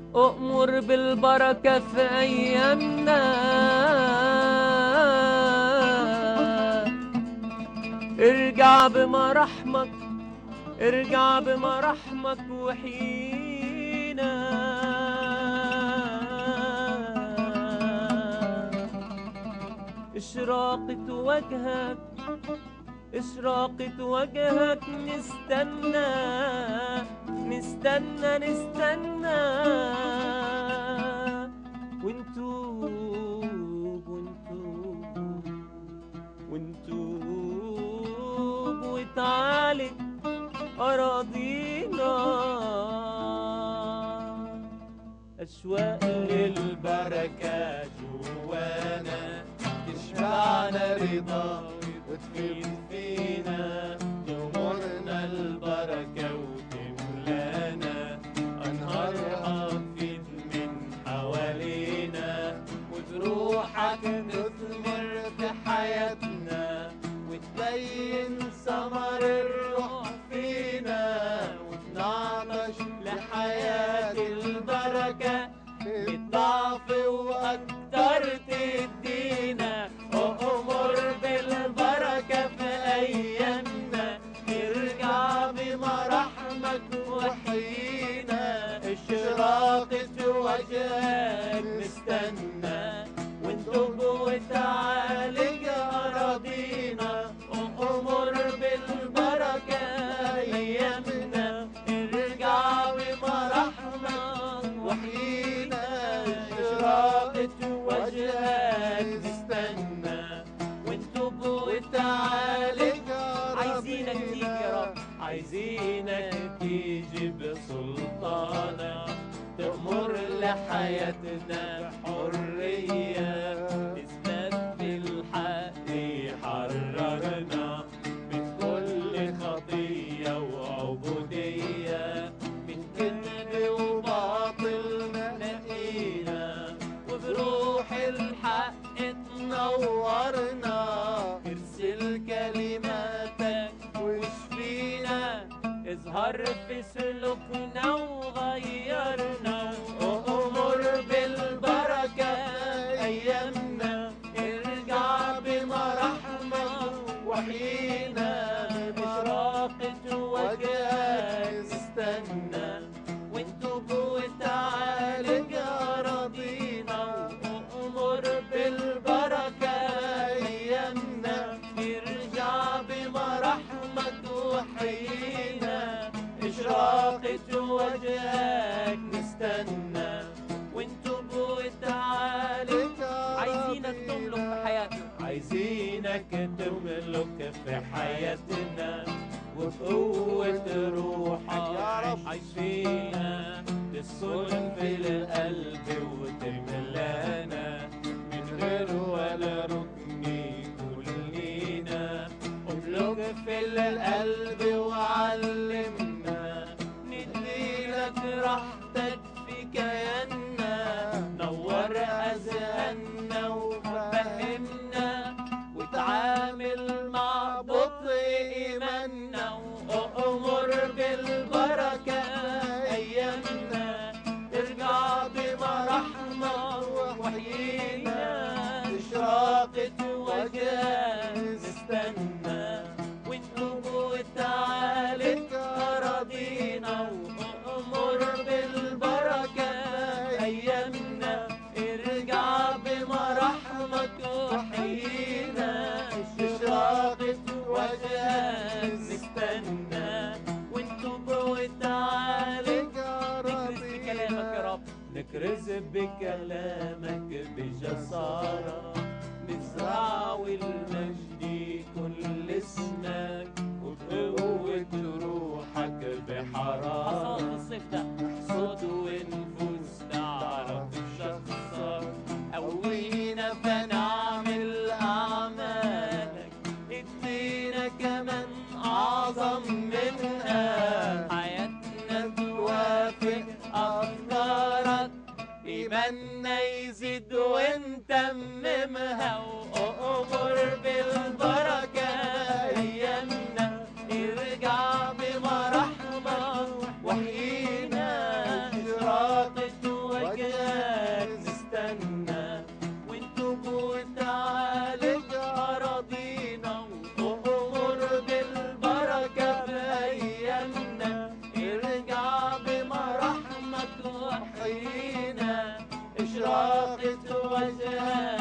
أؤمر بالبركة في أيامنا ارجع بمراحمك ارجع بمراحمك وحينا إشراقة وجهك إشراقة وجهك نستنى نستنى نستنى ونتوب ونتوب ونتوب وتعالج أراضينا أشواق البركة جوانا تشبعنا رضا وتفيض فينا تغمرنا البركة وتملانا أنهارها تفيض من حوالينا وبروحك تثمر في حياتنا وتبين ثمر الروح فينا وتنعطش لحياة البركة بالضعف وأكتر تدينا وأمر بالبركة في أيامنا ارجع بمراحمك وحينا إشراقة وجهك نستنى وانتب وتعالج أراضينا وأمر بالبركة أيامنا ارجع بمراحمك وحينا إشراقة وجهك نستنى وانتب وتعالج عايزينك تيجي يا رب عايزينك تيجي بسلطانك تأمر لحياتنا حرية تثبت بالحق يحررنا من كل خطية وعبودية من كذب وباطل نقينا وبروح الحق تنورنا ارسل كلماتك واشفينا اظهر في سلوكنا وغيرنا وامر بالبركة ايامنا ارجع بمراحمك وحينا بإشراقة وجهك نستنى وانتب وتعالج أراضينا وأمر بالبركة أيامنا ارجع بمراحمك وحينا إشراقة وجهك نستنى وانتب وتعالج عايزينك تملك في حياتنا عايزينك تملك في حياتنا وبقوة روحك يا رب عايش فينا تسكن في القلب وتملانا من غير ولا ركن كلنا املك في القلب وعلمنا نديلك راحتك في كياننا نور اذهاننا وفهمنا وتعامل مع بطء ايماننا وامر بالبركه ايامنا ارجع بمراحمك وحيينا اشراقة وجهك نستنى ونتوب وتعالج أراضينا وأمر بالبركة أيامنا ارجع بمراحمك وحيينا اشراقة وجهك نستنى ونتوب وتعالج نكرز بكلامك يا رب نكرز بكلامك بجسارة نزرع والمجد كل اسمك وبقوة روحك بحرارة حصاد الصيف ده نحصد ونفوس تعرف شخصك قوينا فنعمل أعمالك ادينا كمان أعظم منها حياتنا توافق أفكارك إيماننا يزيد ونتممها وأمر بالبركة أيامنا ارجع بمراحمك وحيينا إشراقة ضحينا إشراقة وجهها